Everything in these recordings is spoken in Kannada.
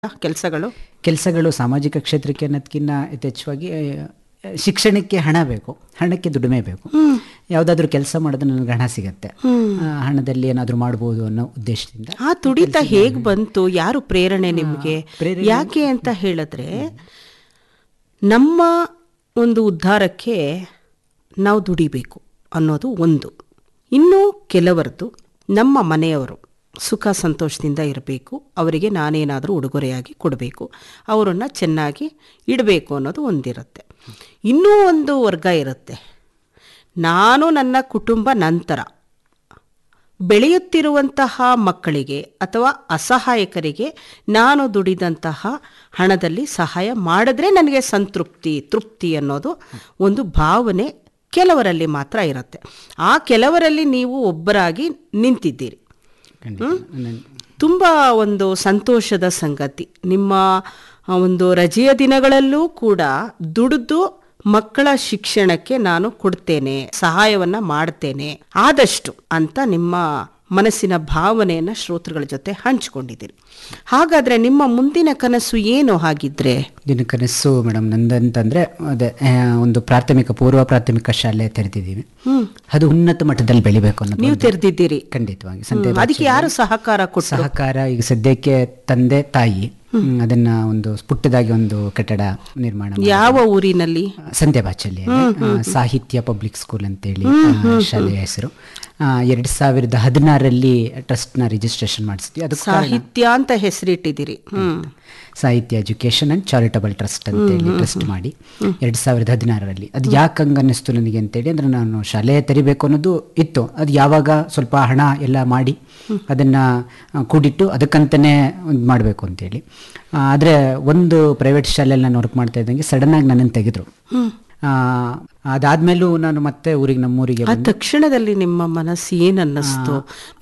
ಕೆಲಸಗಳು ಕೆಲಸಗಳು ಸಾಮಾಜಿಕ ಕ್ಷೇತ್ರಕ್ಕೆ ಅನ್ನೋದಕ್ಕಿಂತ ಯಥೇಚ್ಛವಾಗಿ ಆ, ಶಿಕ್ಷಣಕ್ಕೆ ಹಣ ಬೇಕು ಹಣಕ್ಕೆ ದುಡಿಮೆ ಬೇಕು ಯಾವುದಾದ್ರೂ ಕೆಲಸ ಮಾಡಿದ್ರೆ ನನಗೆ ಹಣ ಸಿಗತ್ತೆ ಆ, ಹಣದಲ್ಲಿ ಏನಾದರೂ ಮಾಡ್ಬೋದು ಅನ್ನೋ ಉದ್ದೇಶದಿಂದ ಆ ತುಡಿತ ಹೇಗ್ ಬಂತು ಯಾರು ಪ್ರೇರಣೆ ನಿಮಗೆ ಯಾಕೆ ಅಂತ ಹೇಳಿದ್ರೆ ನಮ್ಮ ಒಂದು ಉದ್ಧಾರಕ್ಕೆ ನಾವು ದುಡಿಬೇಕು ಅನ್ನೋದು ಒಂದು ಇನ್ನು ಕೆಲವರದ್ದು ನಮ್ಮ ಮನೆಯವರು ಸುಖ ಸಂತೋಷದಿಂದ ಇರಬೇಕು ಅವರಿಗೆ ನಾನೇನಾದರೂ ಉಡುಗೊರೆಯಾಗಿ ಕೊಡಬೇಕು ಅವರನ್ನು ಚೆನ್ನಾಗಿ ಇಡಬೇಕು ಅನ್ನೋದು ಒಂದಿರುತ್ತೆ ಇನ್ನೂ ಒಂದು ವರ್ಗ ಇರುತ್ತೆ ನಾನು ನನ್ನ ಕುಟುಂಬ ನಂತರ ಬೆಳೆಯುತ್ತಿರುವಂತಹ ಮಕ್ಕಳಿಗೆ ಅಥವಾ ಅಸಹಾಯಕರಿಗೆ ನಾನು ದುಡಿದಂತಹ ಹಣದಲ್ಲಿ ಸಹಾಯ ಮಾಡಿದ್ರೆ ನನಗೆ ಸಂತೃಪ್ತಿ ತೃಪ್ತಿ ಅನ್ನೋದು ಒಂದು ಭಾವನೆ ಕೆಲವರಲ್ಲಿ ಮಾತ್ರ ಇರುತ್ತೆ ಆ ಕೆಲವರಲ್ಲಿ ನೀವು ಒಬ್ಬರಾಗಿ ನಿಂತಿದ್ದೀರಿ ಖಂಡಿತ ನನ್ನ- ತುಂಬ ಒಂದು ಸಂತೋಷದ ಸಂಗತಿ ನಿಮ್ಮ ಆ, ಒಂದು ರಜೆಯ ದಿನಗಳಲ್ಲೂ ಕೂಡ ದುಡಿದು ಮಕ್ಕಳ ಶಿಕ್ಷಣಕ್ಕೆ ನಾನು ಕೊಡ್ತೇನೆ ಸಹಾಯವನ್ನ ಮಾಡ್ತೇನೆ ಆದಷ್ಟು ಅಂತ ನಿಮ್ಮ ಮನಸ್ಸಿನ ಭಾವನೆಯನ್ನ ಶ್ರೋತೃಗಳ ಜೊತೆ ಹಂಚಿಕೊಂಡಿದ್ದೀರಿ ಹಾಗಾದ್ರೆ ನಿಮ್ಮ ಮುಂದಿನ ಕನಸು ಏನು ಹಾಗಿದ್ರೆ ದಿನ ಕನಸು ಮೇಡಮ್ ನಂದಂತಂದ್ರೆ ಅದೇ ಆ, ಒಂದು ಪ್ರಾಥಮಿಕ ಪೂರ್ವ ಪ್ರಾಥಮಿಕ ಶಾಲೆ ತೆರೆದಿದ್ದೀವಿ ಅದು ಉನ್ನತ ಮಟ್ಟದಲ್ಲಿ ಬೆಳಿಬೇಕು ಅನ್ನೋದು ನೀವು ಒಂದು- ತೆರೆದಿದ್ದೀರಿ ಖಂಡಿತವಾಗಿ ಸಂತೆ ಅದಕ್ಕೆ ಯಾರು ಸಹಕಾರ ಕೊಟ್ಟು ಸಹಕಾರ ಈಗ ಸದ್ಯಕ್ಕೆ ತಂದೆ ತಾಯಿ ಹ್ಮ್, ಅದನ್ನ ಒಂದು ಪುಟ್ಟದಾಗಿ ಒಂದು ಕಟ್ಟಡ ನಿರ್ಮಾಣ ಮಾಡಿ- ಯಾವ ಊರಿನಲ್ಲಿ ಸಂತೆ ಬಾಚಲ್ಲಿ ಸಾಹಿತ್ಯ ಪಬ್ಲಿಕ್ ಸ್ಕೂಲ್ ಅಂತೇಳಿ ಆ, ಶಾಲೆಯ ಹೆಸರು ಆ, ಎರಡ್ ಸಾವಿರದ ಹದಿನಾರರಲ್ಲಿ ಟ್ರಸ್ಟ್ನ ರಿಜಿಸ್ಟ್ರೇಷನ್ ಮಾಡಿಸಿದ್ವಿ ಅದಕ್ಕೆ ಸಾಹಿತ್ಯ ಅಂತ ಹೆಸರಿಟ್ಟಿದ್ದೀರಿ ಹ್ಮ್ ಸಾಹಿತ್ಯ ಎಜುಕೇಶನ್ ಅಂಡ್ ಚಾರಿಟಬಲ್ ಟ್ರಸ್ಟ್ ಅಂತೇಳಿ ಟ್ರಸ್ಟ್ ಮಾಡಿ ಎರಡ್ ಸಾವಿರದ ಹದಿನಾರರಲ್ಲಿ ಅದು ಯಾಕೆ ಹಂಗೆ ಅನ್ನಿಸ್ತು ನನಗೆ ಅಂತೇಳಿ ಅಂದ್ರೆ ನಾನು ಶಾಲೆ ತೆರಿಬೇಕು ಅನ್ನೋದು ಇತ್ತು ಅದು ಯಾವಾಗ ಸ್ವಲ್ಪ ಹಣ ಎಲ್ಲ ಮಾಡಿ ಅದನ್ನ ಆ, ಕೂಡಿಟ್ಟು ಅದಕ್ಕಂತಲೇ ಒಂದು ಮಾಡಬೇಕು ಅಂತೇಳಿ ಆ, ಆದ್ರೆ ಒಂದು ಪ್ರೈವೇಟ್ ಶಾಲೆಯಲ್ಲಿ ನಾನು ವರ್ಕ್ ಮಾಡ್ತಾ ಇದ್ದಂಗೆ ಸಡನ್ ಆಗಿ ನನ್ನನ್ನು ತೆಗೆದ್ರು ಆ, ಅದಾದ್ಮೇಲೂ ನಾನು ಮತ್ತೆ ಊರಿಗೆ ನಮ್ಮೂರಿಗೆ ಆ ತಕ್ಷಣದಲ್ಲಿ ನಿಮ್ಮ ಮನಸ್ಸು ಏನನ್ನಿಸ್ತು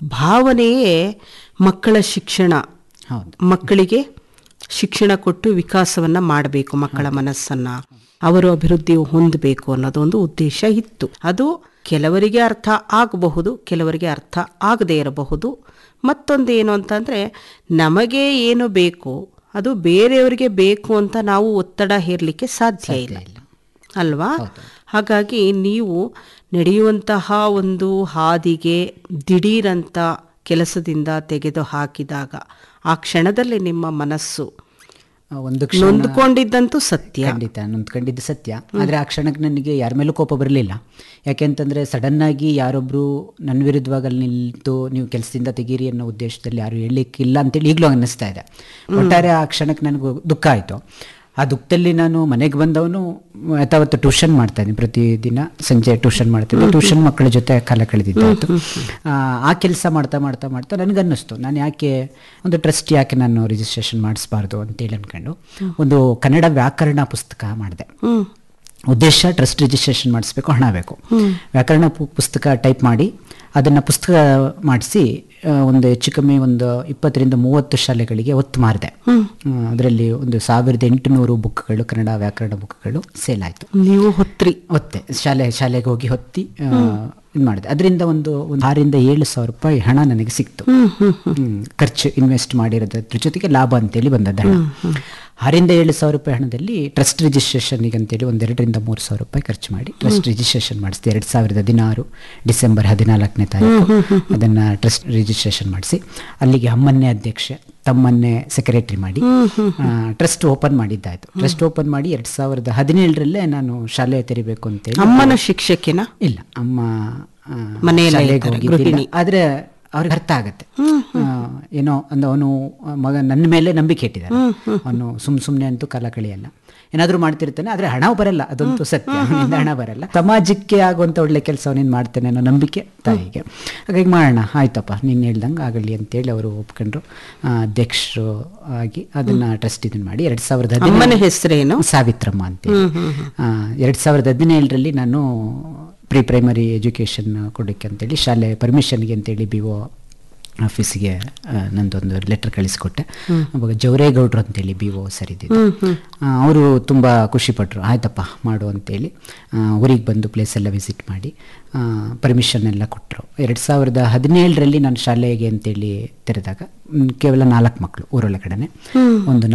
ಭಾವನೆಯೇ ಮಕ್ಕಳ ಶಿಕ್ಷಣ ಹೌದು ಮಕ್ಕಳಿಗೆ ಶಿಕ್ಷಣ ಕೊಟ್ಟು ವಿಕಾಸವನ್ನ ಮಾಡಬೇಕು ಮಕ್ಕಳ ಮನಸ್ಸನ್ನ ಅವರು ಅಭಿವೃದ್ಧಿ ಹೊಂದಬೇಕು ಅನ್ನೋದೊಂದು ಉದ್ದೇಶ ಇತ್ತು ಅದು ಕೆಲವರಿಗೆ ಅರ್ಥ ಆಗಬಹುದು ಕೆಲವರಿಗೆ ಅರ್ಥ ಆಗದೇ ಇರಬಹುದು ಮತ್ತೊಂದು ಏನು ಅಂತಂದ್ರೆ ನಮಗೆ ಏನು ಬೇಕು ಅದು ಬೇರೆಯವರಿಗೆ ಬೇಕು ಅಂತ ನಾವು ಒತ್ತಡ ಹೇರಲಿಕ್ಕೆ ಸಾಧ್ಯ ಇಲ್ಲ ಅಲ್ವಾ ಹಾಗಾಗಿ ನೀವು ನಡೆಯುವಂತಹ ಒಂದು ಹಾದಿಗೆ ದಿಢೀರಂತ ಕೆಲಸದಿಂದ ತೆಗೆದು ಹಾಕಿದಾಗ ಆ ಕ್ಷಣದಲ್ಲಿ ನಿಮ್ಮ ಮನಸ್ಸು ಆ, ಒಂದು ಕ್ಷಣ ನೊಂದ್ಕೊಂಡಿದ್ದಂತೂ ಸತ್ಯ ಖಂಡಿತ ನೊಂದ್ಕೊಂಡಿದ್ದು ಸತ್ಯ ಆದರೆ ಆ ಕ್ಷಣಕ್ಕೆ ನನಗೆ ಯಾರ ಮೇಲೂ ಕೋಪ ಬರಲಿಲ್ಲ ಯಾಕೆಂತಂದರೆ ಸಡನ್ನಾಗಿ ಯಾರೊಬ್ಬರು ನನ್ನ ವಿರುದ್ಧವಾಗಿ ಅಲ್ಲಿ ನಿಲ್ತು ನೀವು ಕೆಲಸದಿಂದ ತೆಗೀರಿ ಅನ್ನೋ ಉದ್ದೇಶದಲ್ಲಿ ಯಾರು ಹೇಳಲಿಕ್ಕಿಲ್ಲ ಅಂತೇಳಿ ಈಗಲೂ ಅನ್ನಿಸ್ತಾ ಇದೆ ಒಟ್ಟಾರೆ ಆ ಕ್ಷಣಕ್ಕೆ ನನಗೆ ದುಃಖ ಆಯಿತು ಆ ದುಃಖದಲ್ಲಿ ನಾನು ಮನೆಗೆ ಬಂದವನು ಯಥಾವತ್ತು ಟ್ಯೂಷನ್ ಮಾಡ್ತಾ ಇದ್ದೀನಿ ಪ್ರತಿದಿನ ಸಂಜೆ ಟ್ಯೂಷನ್ ಮಾಡ್ತಿದ್ದೆ ಟ್ಯೂಷನ್ ಮಕ್ಕಳ ಜೊತೆ ಕಾಲ ಕಳೆದಿದ್ದಾಯಿತು ಆ ಕೆಲಸ ಮಾಡ್ತಾ ಮಾಡ್ತಾ ಮಾಡ್ತಾ ನನಗೆ ಅನ್ನಿಸ್ತು ನಾನು ಯಾಕೆ ಒಂದು ಟ್ರಸ್ಟ್ ಯಾಕೆ ನಾನು ರಿಜಿಸ್ಟ್ರೇಷನ್ ಮಾಡಿಸ್ಬಾರ್ದು ಅಂತೇಳಿ ಅನ್ಕೊಂಡು ಒಂದು ಕನ್ನಡ ವ್ಯಾಕರಣ ಪುಸ್ತಕ ಮಾಡಿದೆ ಹ್ಮ್ ಉದ್ದೇಶ ಟ್ರಸ್ಟ್ ರಿಜಿಸ್ಟ್ರೇಷನ್ ಮಾಡಿಸ್ಬೇಕು ಹಣ ಬೇಕು ವ್ಯಾಕರಣ ಪು- ಪುಸ್ತಕ ಟೈಪ್ ಮಾಡಿ ಅದನ್ನು ಪುಸ್ತಕ ಮಾಡಿಸಿ ಒಂದು ಹೆಚ್ಚು ಕಮ್ಮಿ ಒಂದು ಇಪ್ಪತ್ತರಿಂದ ಮೂವತ್ತು ಶಾಲೆಗಳಿಗೆ ಒತ್ತು ಮಾರಿದೆ ಅದರಲ್ಲಿ ಒಂದು ಸಾವಿರದ ಎಂಟುನೂರು ಬುಕ್ಗಳು ಕನ್ನಡ ವ್ಯಾಕರಣ ಬುಕ್ಗಳು ಸೇಲ್ ಆಯಿತು ನೀವು ಹೊತ್ರಿ ಒತ್ತೆ ಶಾಲೆ ಶಾಲೆಗೆ ಹೋಗಿ ಹೊತ್ತಿ ಇದು ಮಾಡಿದೆ ಅದರಿಂದ ಒಂದು ಒಂದು ಆರಿಂದ ಏಳು ಸಾವಿರ ರೂಪಾಯಿ ಹಣ ನನಗೆ ಸಿಕ್ತು ಹ್ಮ್. ಖರ್ಚು ಇನ್ವೆಸ್ಟ್ ಮಾಡಿರೋದ್ರ ಜೊತೆಗೆ ಲಾಭ ಅಂತೇಳಿ ಬಂದದ್ದು ಹಣ ಆರಿಂದ ಏಳು ಸಾವಿರ ರೂಪಾಯಿ ಹಣದಲ್ಲಿ ಟ್ರಸ್ಟ್ ರಿಜಿಸ್ಟ್ರೇಷನ್ಗೆ ಅಂತೇಳಿ ಒಂದೆರಡರಿಂದ ಮೂರು ಸಾವಿರ ರೂಪಾಯಿ ಖರ್ಚು ಮಾಡಿ ಟ್ರಸ್ಟ್ ರಿಜಿಸ್ಟ್ರೇಷನ್ ಮಾಡಿಸಿದೆ ಎರಡು ಸಾವಿರದ ಹದಿನಾರು ಡಿಸೆಂಬರ್ ಹದಿನಾಲ್ಕನೇ ತಾರೀಕು ಅದನ್ನು ಟ್ರಸ್ಟ್ ರಿಜಿಸ್ಟ್ರೇಷನ್ ಮಾಡಿಸಿ ಅಲ್ಲಿಗೆ ಅಮ್ಮನ್ನೇ ಅಧ್ಯಕ್ಷೆ ತಮ್ಮನ್ನೇ ಸೆಕ್ರೆಟರಿ ಮಾಡಿ ಟ್ರಸ್ಟ್ ಓಪನ್ ಮಾಡಿದ್ದಾಯ್ತು ಟ್ರಸ್ಟ್ ಓಪನ್ ಮಾಡಿ ಎರಡು ಸಾವಿರದ ಹದಿನೇಳರಲ್ಲೇ ನಾನು ಶಾಲೆ ತೆರಿಬೇಕು ಅಂತೇಳಿ ಅಮ್ಮನ ಶಿಕ್ಷಕಿನ ಇಲ್ಲ ಅಮ್ಮ ಆ, ಮನೆಯಲ್ಲೇ ಶಾಲೆಗೆ ಇದ್ದಾರೆ, ಹೋಗಿದ್ದಿಲ್ಲ. ಗೃಹಿಣಿ. ಆದ್ರೆ ಅವ್ರಿಗೆ ಅರ್ಥ ಆಗುತ್ತೆ ಆ, ಏನೋ ಒಂದು ಅವನು ಮಗ ನನ್ನ ಮೇಲೆ ನಂಬಿಕೆ ಇಟ್ಟಿದ್ದಾನೆ ಅವನು ಸುಮ್ ಸುಮ್ನೆ ಅಂತೂ ಕಾಲ ಕಳಿಯಲ್ಲ ಏನಾದ್ರೂ ಮಾಡ್ತಿರ್ತಾನೆ ಆದ್ರೆ ಹಣ ಬರಲ್ಲ ಅದಂತೂ ಸತ್ಯ ಅವನಿಂದ ಹಣ ಬರಲ್ಲ ಸಮಾಜಕ್ಕೆ ಆಗುವಂತ ಒಳ್ಳೆ ಕೆಲಸ ಅವನೇನು ಮಾಡ್ತಾನೆ ಅನ್ನೋ ನಂಬಿಕೆ ತಾಯಿಗೆ ಹಾಗಾಗಿ ಮಾಡೋಣ ಆಯ್ತಪ್ಪ ನೀನು ಹೇಳ್ದಂಗೆ ಆಗಲಿ ಅಂತೇಳಿ ಅವರು ಒಪ್ಕೊಂಡ್ರು ಆ, ಅಧ್ಯಕ್ಷರು ಆಗಿ ಅದನ್ನ ಟ್ರಸ್ಟ್ ಇದನ್ನ ಮಾಡಿ ಎರಡ್ ಸಾವಿರದ ಅಮ್ಮನ ಹದಿನೇಳು ಹೆಸರೇನು ಸಾವಿತ್ರಮ್ಮ ಅಂತೇಳಿ ಎರಡು ಸಾವಿರದ ಹದಿನೇಳರಲ್ಲಿ ನಾನು ಪ್ರಿ ಪ್ರೈಮರಿ ಎಜುಕೇಷನ್ ಕೊಡೋಕ್ಕೆ ಅಂತೇಳಿ ಶಾಲೆ ಪರ್ಮಿಷನ್ಗೆ ಅಂತೇಳಿ ಬಿ ಒ ಆಫೀಸಿಗೆ ಆ, ನಂದೊಂದು ಲೆಟರ್ ಕಳಿಸ್ಕೊಟ್ಟೆ ಅವಾಗ ಜವರೇಗೌಡ್ರು ಅಂತೇಳಿ ಬಿ ಒ ಸರ್ ಇದ್ದಿದ್ದು ಅವರು ತುಂಬ ಖುಷಿಪಟ್ಟರು ಆಯ್ತಪ್ಪ ಮಾಡು ಅಂತೇಳಿ ಊರಿಗೆ ಬಂದು ಪ್ಲೇಸ್ ಎಲ್ಲ ವಿಸಿಟ್ ಮಾಡಿ ಪರ್ಮಿಷನ್ ಎಲ್ಲ ಕೊಟ್ಟರು ಎರಡು ಸಾವಿರದ ಹದಿನೇಳರಲ್ಲಿ ನಾನು ಶಾಲೆಗೆ ಅಂತೇಳಿ ತೆರೆದಾಗ ಮ್, ಕೇವಲ ನಾಲ್ಕು ಮಕ್ಕಳು ಊರೊಳಗಡೆ ಒಂದು